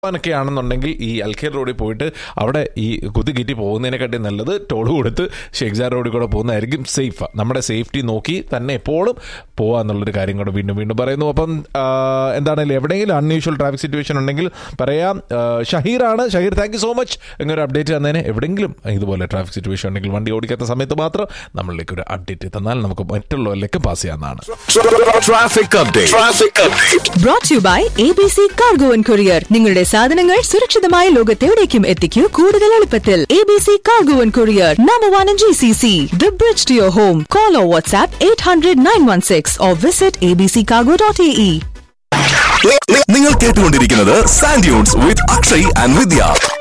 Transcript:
ഒക്കെ ആണെന്നുണ്ടെങ്കിൽ ഈ അൽഖേർ റോഡിൽ പോയിട്ട് അവിടെ ഈ കുത്തി കിറ്റി പോകുന്നതിനെക്കാട്ടി നല്ലത് ടോൾ കൊടുത്ത് ഷെയ്ഖ്സാർ റോഡിൽ കൂടെ പോകുന്നതായിരിക്കും സേഫ് നമ്മുടെ സേഫ്റ്റി നോക്കി തന്നെ എപ്പോഴും പോകാന്നുള്ളൊരു കാര്യം കൂടെ വീണ്ടും വീണ്ടും പറയുന്നു അപ്പം ആ, എന്താണെങ്കിലും എവിടെയെങ്കിലും അൺയൂഷ്വൽ ട്രാഫിക് സിറ്റുവേഷൻ ഉണ്ടെങ്കിൽ പറയാം ആ, ഷഹീറാണ് Shaheer thank you so much എന്നൊരു അപ്ഡേറ്റ് തന്നതിന് എവിടെയെങ്കിലും ഇതുപോലെ ട്രാഫിക് സിറ്റുവേഷൻ ഉണ്ടെങ്കിൽ വണ്ടി ഓടിക്കാത്ത സമയത്ത് മാത്രം നമ്മളിലേക്ക് ഒരു അപ്ഡേറ്റ് തന്നാൽ നമുക്ക് മറ്റുള്ളവരിലേക്ക് പാസ് ചെയ്യാവുന്നതാണ് Traffic update. Traffic update. Brought to you by ABC Cargo and Courier. നിങ്ങളുടെ സാധനങ്ങൾ സുരക്ഷിതമായ ലോകത്തെവിടേക്കും എത്തിക്കൂ കൂടുതൽ എളുപ്പത്തിൽ ABC Cargo and Courier, number one in GCC. The bridge to your home. Call or WhatsApp 800-916 or visit abccargo.ae. നി- നി- നിങ്ങൾ കേട്ടുകൊണ്ടിരിക്കുന്നത് Sandunes with Akshay and Vidya